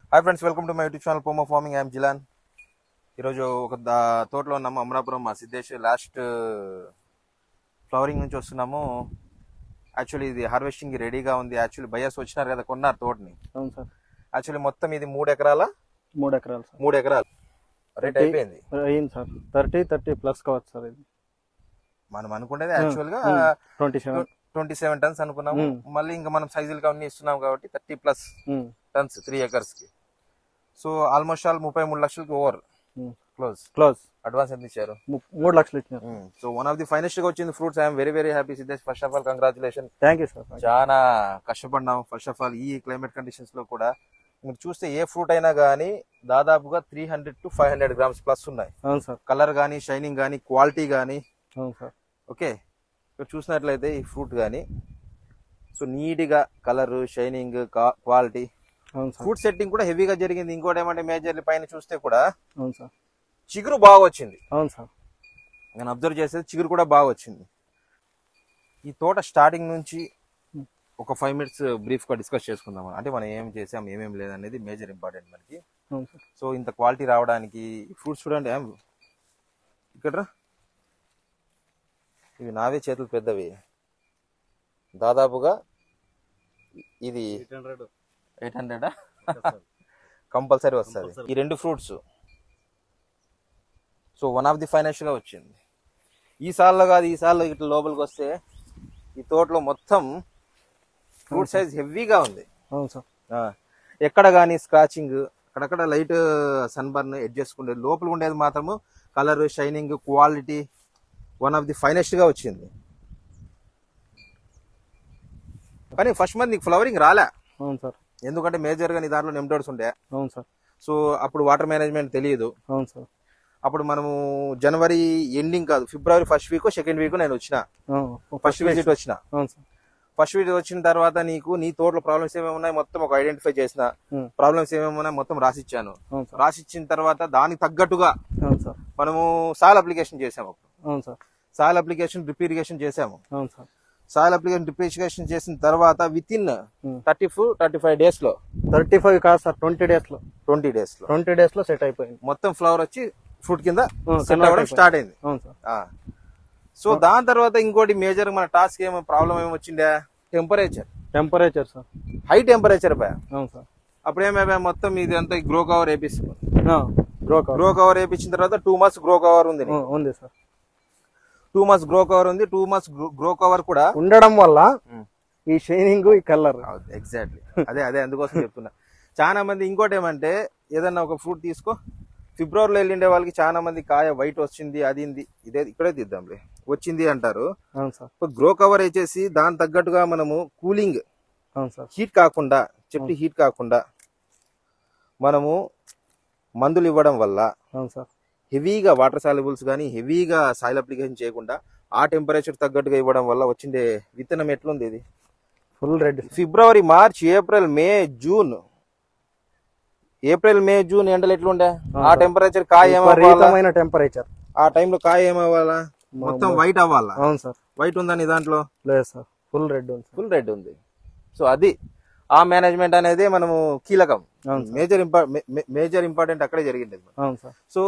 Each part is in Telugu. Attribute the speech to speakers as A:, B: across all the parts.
A: Hi friends welcome to my YouTube channel Pomo farming I'm Jilan ఈరోజు ఒక దా- తోటలో ఉన్నాము అమరాపురం మా సిద్ధేష్ లాస్ట్ ఫ్లవరింగ్ నుంచి వస్తున్నాము యాక్చువల్లీ ఇది హార్వెస్టింగ్ రెడీగా ఉంది యాక్చువల్లీ బయస్ వచ్చినారు కదా కొన్నారు తోటని
B: అవును సార్
A: యాక్చువల్లీ మొత్తం ఇది మూడు ఎకరాల
B: మూడు ఎకరాలు సార్
A: మూడు ఎకరాలు రేట్ అయిపోయింది
B: అయ్యింది సార్ థర్టీ థర్టీ ప్లస్ కావచ్చు సార్ ఇది
A: మనం అనుకునేది యాక్చువల్ గా
B: twenty seven
A: twenty seven tons అనుకున్నాము మళ్ళీ ఇంకా మనం సైజులు అన్ని ఇస్తున్నాం కాబట్టి thirty plus tons three acres కి సో ఆల్మోస్ట్ ఆల్ ముప్పై మూడు లక్షలకి ఓవర్ క్లోజ్
B: క్లోజ్
A: అడ్వాన్స్ ఎంత ఇచ్చారు
B: మూడు లక్షలు ఇచ్చినారు
A: so one of the finest గా వచ్చింది fruits I'm very very happy Siddhesh first of all congratulation
B: thank you sir
A: చాలా కష్టపడ్డాం ఫస్ట్ ఆఫ్ ఆల్ ఈ క్లైమేట్ కండిషన్స్ లో కూడా మీరు చూస్తే ఏ ఫ్రూట్ అయినా కానీ దాదాపుగా three hundred to five hundred grams plus ఉన్నాయి
B: అవును సార్
A: కలర్ కానీ షైనింగ్ కానీ క్వాలిటీ కానీ
B: అవును సార్
A: ఓకే ఇక్కడ చూసినట్లయితే ఈ ఫ్రూట్ కానీ సో నీట్గా కలర్ షైనింగ్ క్వాలిటీ
B: అవును సార్
A: ఫ్రూట్ సెట్టింగ్ కూడా హెవీగా జరిగింది ఇంకోటి ఏమంటే మేజర్లీ పైన చూస్తే కూడా
B: అవును సార్
A: చిగురు బాగా వచ్చింది
B: అవును సార్
A: నేను అబ్జర్వ్ చేసేది చిగురు కూడా బాగా వచ్చింది ఈ తోట స్టార్టింగ్ నుంచి ఒక ఫైవ్ మినిట్స్ బ్రీఫ్ గా డిస్కస్ చేసుకుందాం అంటే మనం ఏం చేసాం ఏమేం లేదనేది మేజర్ ఇంపార్టెంట్ మనకి
B: అవును సార్
A: సో ఇంత క్వాలిటీ రావడానికి ఫ్రూట్స్ చూడండి ఏం ఇక్కడ రా. ఇవి నావే చేతులు పెద్దవి దాదాపుగా ఇది ఎయిట్ హండ్రెడ్ కంపల్సరీ వస్తుంది ఈ రెండు fruits so one of the financial గా వచ్చింది ఈ సాల్లో కాదు ఈ సాల్లో ఇట్లా లోపలికి వస్తే ఈ తోటలో మొత్తం ఫ్రూట్ సైజ్ హెవీగా ఉంది
B: అవును సార్
A: ఆ, ఎక్కడ కానీ స్క్రాచింగ్ అక్కడక్కడ లైట్ సన్ బర్న్ ఎడ్ చేసుకుంటే లోపల ఉండేది మాత్రము colour shining quality one of the finest గా వచ్చింది కానీ ఫస్ట్ మంత్ నీకు ఫ్లవరింగ్ రాలే
B: అవును సార్
A: ఎందుకంటే మేజర్ గా నీ దాంట్లో నెమ్టోడ్స్ ఉండే
B: అవును సార్
A: సో అప్పుడు వాటర్ మేనేజ్మెంట్ తెలియదు
B: అవును సార్
A: అప్పుడు మనము జనవరి ఎండింగ్ కాదు ఫిబ్రవరి ఫస్ట్ వీక్ సెకండ్ వీక్ నేను వచ్చిన ఫస్ట్ విజిట్ వచ్చిన
B: అవును సార్
A: ఫస్ట్ విజిట్ వచ్చిన తర్వాత నీకు నీ తోటలో ప్రాబ్లమ్స్ ఏమేమి ఉన్నాయి మొత్తం ఒక ఐడెంటిఫై చేసిన
B: Hmm.
A: ప్రాబ్లమ్స్ ఏమేమి ఉన్నాయి మొత్తం రాసిచ్చాను
B: అవును సార్
A: రాసిచ్చిన తర్వాత దానికి తగ్గట్టుగా
B: అవును సార్
A: మనము సాయిల్ అప్లికేషన్ చేసాము
B: అవును sir
A: soil application drip irrigation చేసాము
B: అవును sir
A: soil application drip irrigation చేసిన తర్వాత within
B: Hmm.
A: Thirty four thirty five days లో
B: థర్టీ ఫైవ్ కాదు సార్ ట్వంటీ డేస్ లో
A: ట్వంటీ డేస్ లో
B: ట్వంటీ డేస్ లో సెట్ అయిపోయింది
A: మొత్తం ఫ్లవర్ వచ్చి ఫ్రూట్ కింద
B: Hmm,
A: సెట్
B: convert
A: అవ్వడం
B: అయిపోయింది.
A: స్టార్ట్ అయింది
B: అవును సార్
A: సో దాని తర్వాత ఇంకోటి మేజర్ మన టాస్క్ ఏమో ప్రాబ్లం ఏమొచ్చిండే temperature
B: temperature sir
A: high temperature పై
B: అవును సార్
A: అప్పుడు ఏమైపోయా మొత్తం ఇది అంతా గ్రో కవర్ వేపిస్తుంది
B: గ్రో కవర్
A: గ్రో కవర్ వేపించిన తర్వాత టూ మంత్స్ గ్రో కవర్ ఉంది
B: ఉంది sir
A: two months grow cover ఉంది టూ మంత్స్ గ్రో కవర్ కూడా
B: ఉండడం వల్ల ఈ షైనింగ్ ఈ కలర్
A: ఎగ్జాక్ట్లీ అదే అదే అందుకోసం చెప్తున్నా చాలా మంది ఇంకోటి ఏమంటే ఏదన్నా ఒక ఫ్రూట్ తీసుకో ఫిబ్రవరిలో వెళ్ళిండే వాళ్ళకి చాలా మంది కాయ వైట్ వచ్చింది అది ఇంది ఇదే ఇక్కడే తీద్దాంలే వచ్చింది అంటారు
B: అవును సార్
A: గ్రో కవర్ వేసేసి దాని తగ్గట్టుగా మనము కూలింగ్
B: అవును సార్
A: హీట్ కాకుండా చెట్టు హీట్ కాకుండా మనము మందులు ఇవ్వడం వల్ల
B: అవును సార్
A: హెవీగా వాటర్ సాల్యుబుల్స్ కానీ హెవీగా సాయిల్ అప్లికేషన్ చేయకుండా ఆ టెంపరేచర్ తగ్గట్టుగా ఇవ్వడం వల్ల వచ్చిండే విత్తనం ఎట్లుంది ఇది
B: full red
A: February March April May June April May June ఎండలు ఎట్లుండే ఆ టెంపరేచర్ కాయ ఏమవ్వాలా
B: విపరీతమైన టెంపరేచర్
A: ఆ టైంలో కాయ ఏమవ్వాలా మొత్తం వైట్ అవ్వాలా
B: అవును సార్
A: వైట్ ఉందా నీ దాంట్లో
B: లేదు సార్ ఫుల్ రెడ్ ఉంది సార్
A: ఫుల్ రెడ్ ఉంది సో అది ఆ మేనేజ్మెంట్ అనేది మనము కీలకం
B: అవును
A: మేజర్ ఇంపా మేజర్ ఇంపార్టెంట్ అక్కడే జరిగింది
B: అవును sir
A: so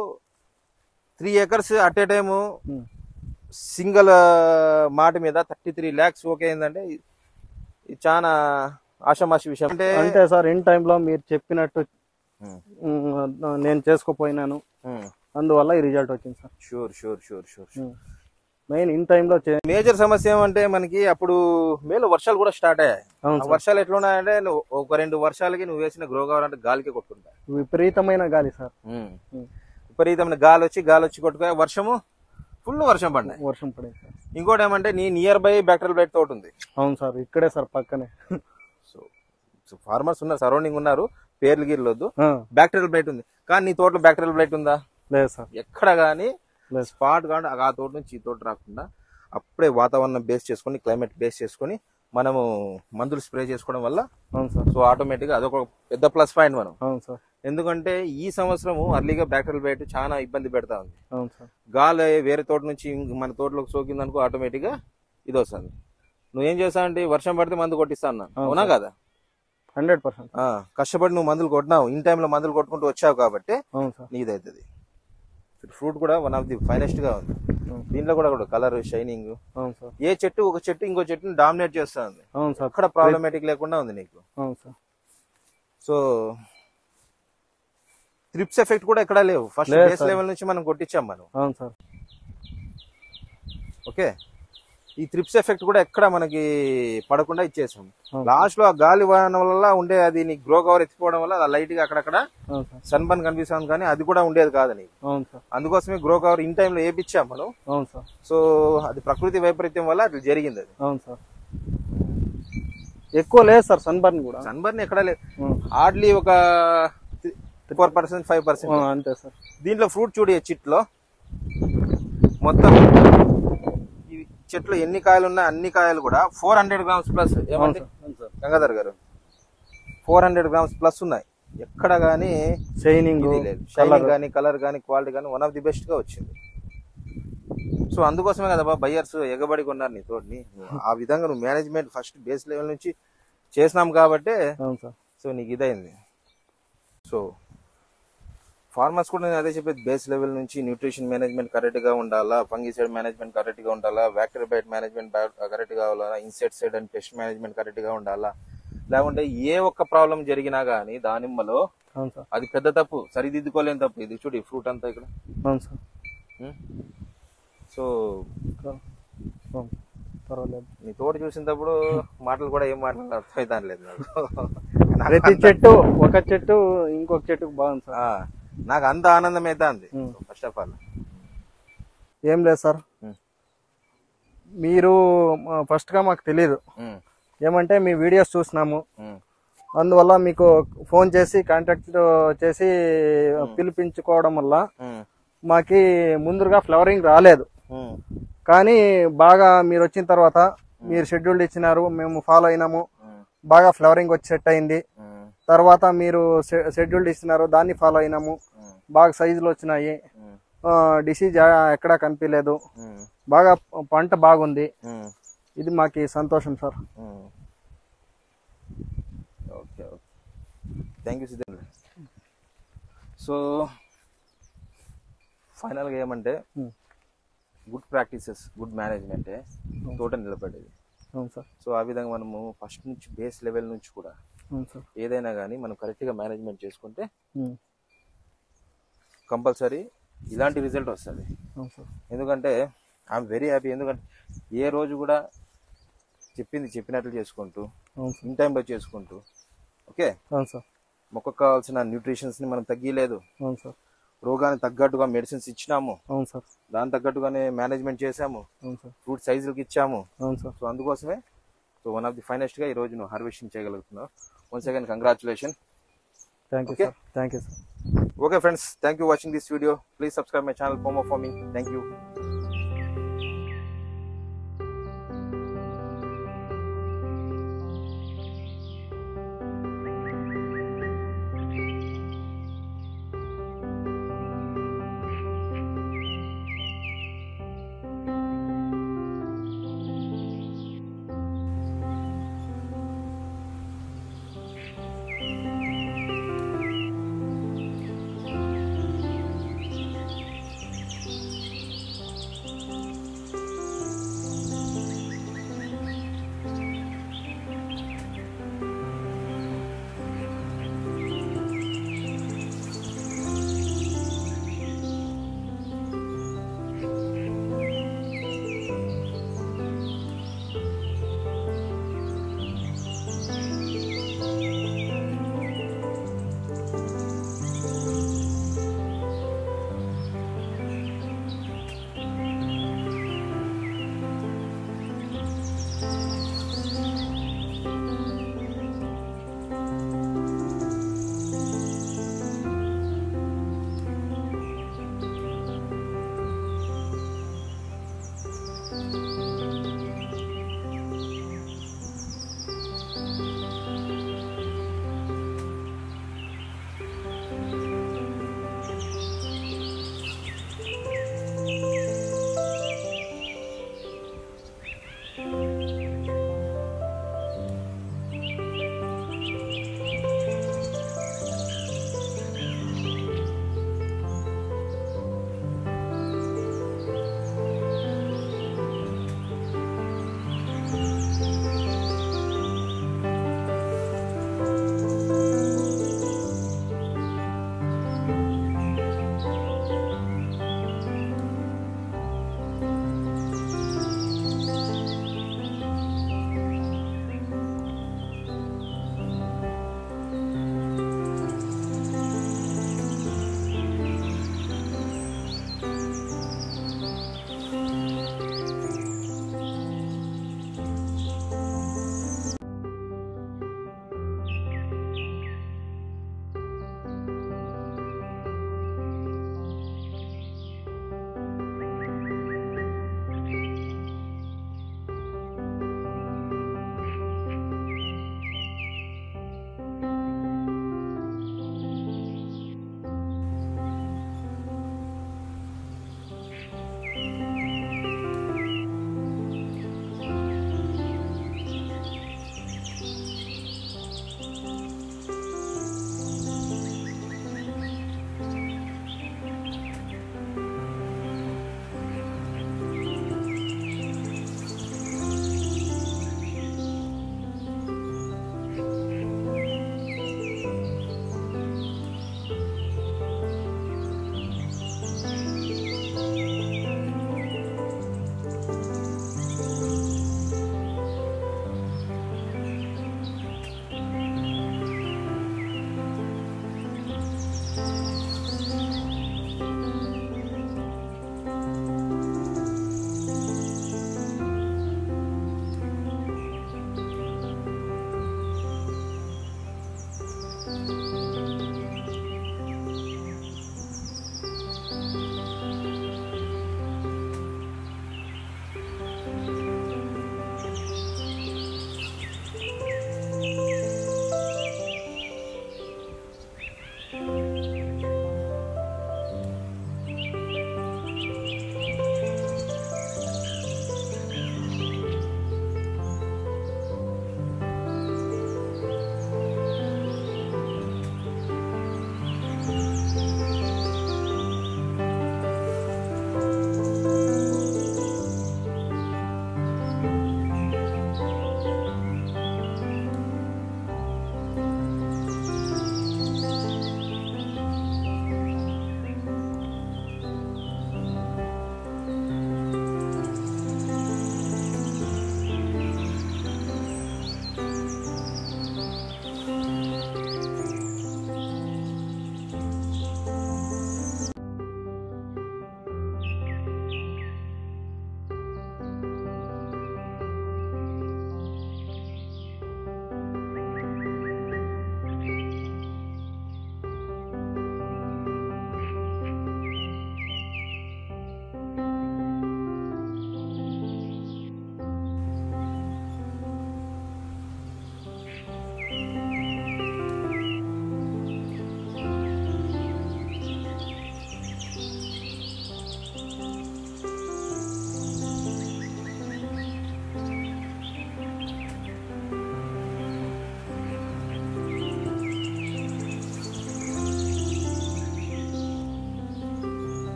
A: three acres at a time
B: um.
A: Single మాట మీద థర్టీ త్రీ ల్యాక్స్ ఓకే అయిందంటే ఇది చాలా ఆషామాషి విషయం అంటే
B: అంటే సార్ ఇన్ టైంలో మీరు చెప్పినట్టు ఉమ్, నేను చేసుకోపోయినాను అందువల్ల ఈ రిజల్ట్ వచ్చింది sir
A: sure sure sure sure
B: main in టైంలో
A: మేజర్ సమస్య ఏమంటే మనకి అప్పుడు మేలో వర్షాలు కూడా స్టార్ట్ అయ్యాయి
B: అవును
A: ఆ
B: సార్
A: వర్షాలు ఎట్లున్నాయంటే నువ్వు ఒక రెండు వర్షాలకి నువ్వు వేసిన గ్రో కావాలంటే గాలికి కొట్టుకుంటా
B: విపరీతమైన గాలి సార్ ఉమ్.
A: విపరీతమైన గాలి వచ్చి గాలి వచ్చి కొట్టుకుని వర్షము ఫుల్ వర్షం పడినాయి
B: వర్షం పడింది సార్
A: ఇంకోటి ఏమంటే నీ నియర్ బై బ్యాక్టీరియల్ బైట్ తోట ఉంది
B: అవును సార్ ఇక్కడే సార్ పక్కనే
A: సో సో ఫార్మర్స్ ఉన్నారు సరౌండింగ్ ఉన్నారు పేర్లు గీర్లు వద్దు
B: ఆ,
A: బ్యాక్టీరియల్ బ్లైట్ ఉంది కానీ నీ తోటలో బ్యాక్టీరియల్ బ్లైట్ ఉందా
B: లేదు సార్
A: ఎక్కడ కానీ
B: లేదు
A: స్పాట్ కానీ ఆ తోట నుంచి ఈ తోట రాకుండా అప్పుడే వాతావరణం బేస్ చేసుకొని క్లైమేట్ బేస్ చేసుకొని మనము మందులు స్ప్రే చేసుకోవడం వల్ల
B: అవును సార్
A: సో ఆటోమేటిక్గా అదొక పెద్ద ప్లస్ పాయింట్ మనం
B: అవును సార్
A: ఎందుకంటే ఈ సంవత్సరము అర్లీగా బ్యాక్టీరియల్ బ్లైట్ చాలా ఇబ్బంది పెడతా ఉంది
B: అవును సార్
A: గాలి వేరే తోట నుంచి ఇంక మన తోటలోకి సోకిందనుకో ఆటోమేటిక్గా ఇది వస్తుంది నువ్వేం చేస్తావంటే వర్షం పడితే మందు కొట్టిస్తా అన్నా అవునా కదా
B: హండ్రెడ్ పర్సెంట్
A: ఆ, కష్టపడి నువ్వు మందులు కొట్టినావు ఇన్ టైంలో మందులు కొట్టుకుంటూ వచ్చావు కాబట్టి
B: అవును సార్
A: నీది అవుతుంది ఫ్రూట్ కూడా వన్ ఆఫ్ ది ఫైనెస్ట్ గా ఉంది
B: అవును.
A: దీంట్లో కూడా కూడా కలర్ షైనింగ్
B: అవును సార్
A: ఏ చెట్టు ఒక చెట్టు ఇంకో చెట్టుని డామినేట్ చేస్తుంది
B: అవును సార్
A: అక్కడ ప్రాబ్లమేటిక్ లేకుండా ఉంది నీకు
B: అవును సార్
A: సో త్రిప్స్ ఎఫెక్ట్ కూడా ఎక్కడా లేవు ఫస్ట్
B: లేదు
A: బేస్
B: సార్.
A: లెవెల్ నుంచి మనం కొట్టించాం మనం
B: అవును సార్
A: ఓకే ఈ త్రిప్స్ ఎఫెక్ట్ కూడా ఎక్కడ మనకి పడకుండా ఇచ్చేసాం
B: అవును.
A: లాస్ట్ లో ఆ గాలి వాహనం వల్ల ఉండే అది నీకు గ్రో కవర్ ఎత్తిపోవడం వల్ల లైట్ గా అక్కడక్కడ
B: అవును సార్
A: సన్ బర్న్ కనిపిస్తుంది కానీ అది కూడా ఉండేది కాదు నీకు
B: అవును సార్
A: అందుకోసమే గ్రో కవర్ ఇన్ టైంలో వేపించాం మనం
B: అవును సార్
A: సో అది ప్రకృతి వైపరీత్యం వల్ల అట్లా జరిగింది అది
B: అవును సార్ ఎక్కువ లేదు సార్ సన్బర్న్ కూడా
A: సన్ బర్న్ ఎక్కడ లేదు
B: అవును.
A: హార్డ్లీ ఒక ఫోర్ పర్సెంట్ ఫైవ్ పర్సెంట్
B: ఆ, అంతే సార్
A: దీంట్లో ఫ్రూట్ చూడు ఈ చెట్లో మొత్తం ఈ చెట్లు ఎన్ని కాయలు ఉన్నాయి అన్ని కాయలు కూడా ఫోర్ హండ్రెడ్ గ్రామ్స్ ప్లస్
B: అవును
A: ఏమండి
B: సార్ అవును సార్
A: గంగాధర్ గారు ఫోర్ హండ్రెడ్ గ్రామ్స్ ప్లస్ ఉన్నాయి ఎక్కడ కానీ
B: షైనింగ్
A: ఇది లేదు షైనింగ్ కానీ కలర్ కానీ క్వాలిటీ కానీ వన్ ఆఫ్ ది బెస్ట్ గా వచ్చింది సో అందుకోసమే కదా బయ్యర్స్ ఎగబడి కొన్నారు నీ తోటిని ఆ విధంగా నువ్వు మేనేజ్మెంట్ ఫస్ట్ బేస్ లెవెల్ నుంచి చేసినాం కాబట్టే
B: అవును సార్
A: సో నీకు ఇదైంది సో ఫార్మర్స్ కూడా నేను అదే చెప్పేది బేస్ లెవెల్ నుంచి న్యూట్రిషన్ మేనేజ్మెంట్ కరెక్ట్ గా ఉండాలా ఫంగిసైడ్ మేనేజ్మెంట్ కరెక్ట్ గా ఉండాలా బ్యాక్టీరియబైట్ మేనేజ్మెంట్ కరెక్ట్ గా ఉండాలా insecticide and pest management correct గా ఉండాలా లేకుంటే ఏ ఒక్క ప్రాబ్లం జరిగినా గానీ దానిమ్మలో
B: అవును సార్
A: అది పెద్ద తప్పు సరిదిద్దుకోలేని తప్పు ఇది చూడు ఫ్రూట్ అంతా ఇక్కడ
B: అవును సార్
A: ఉం? సో
B: అవును. పర్వాలేదు
A: నీ తోట చూసినప్పుడు మాటలు కూడా ఏం మాట్లాడాలి అర్థమైతే లేదు నాకు
B: ప్రతి చెట్టు ఒక చెట్టు ఇంకొక చెట్టుకు బాగుంది సార్
A: ఆ, నాకు అంత ఆనందం అయితే అంది
B: ఉం.
A: ఫస్ట్ ఆఫ్ ఆల్
B: ఏం లేదు సార్
A: ఉం.
B: మీరు ఫస్ట్ గా మాకు తెలియదు ఏమంటే మీ వీడియోస్ చూసినాము అందువల్ల మీకు ఫోన్ చేసి కాంటాక్ట్ చేసి పిలిపించుకోవడం వల్ల మాకి ముందుగా ఫ్లవరింగ్ రాలేదు కానీ బాగా మీరు వచ్చిన తర్వాత మీరు షెడ్యూల్ ఇచ్చినారు మేము ఫాలో అయినాము బాగా ఫ్లవరింగ్ వచ్చి సెట్ అయింది తర్వాత మీరు షెడ్యూల్ ఇచ్చినారు దాన్ని ఫాలో అయినాము బాగా సైజులు వచ్చినాయి డిసీజ్ ఎక్కడా కనిపించలేదు బాగా పంట బాగుంది ఇది మాకి సంతోషం సార్
A: okay okay thank you Siddhendra so ఫైనల్గా ఏమంటే
B: ఉం.
A: గుడ్ ప్రాక్టీసెస్ గుడ్ మేనేజ్మెంటే తోట నిలబడేది
B: అవును సార్
A: సో ఆ విధంగా మనము ఫస్ట్ నుంచి బేస్ లెవెల్ నుంచి కూడా
B: అవును సార్
A: ఏదైనా కానీ మనం కరెక్ట్గా మేనేజ్మెంట్ చేసుకుంటే
B: ఉం.
A: కంపల్సరీ ఇలాంటి రిజల్ట్ వస్తుంది
B: అవును సార్
A: ఎందుకంటే ఐఎమ్ వెరీ హ్యాపీ ఎందుకంటే ఏ రోజు కూడా చెప్పింది చెప్పినట్లు చేసుకుంటూ
B: అవును సార్
A: ఇన్ టైంలో చేసుకుంటూ ఓకే
B: అవును సార్
A: మొక్కకు కావాల్సిన న్యూట్రిషన్స్ని మనం తగ్గిలేదు
B: అవును సార్
A: రోగానికి తగ్గట్టుగా మెడిసిన్స్ ఇచ్చినాము
B: అవును సార్
A: దాని తగ్గట్టుగానే మేనేజ్మెంట్ చేసాము
B: అవును సార్
A: ఫ్రూట్ సైజులకి ఇచ్చాము
B: అవును సార్
A: సో అందుకోసమే so one of the finest గా ఈ రోజు నువ్వు హార్వెస్టింగ్ చేయగలుగుతున్నావు one second congratulation
B: thank you
A: Okay.
B: Sir thank you sir
A: okay friends thank you watching this video please subscribe my channel Fomo Farming thank you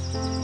A: okay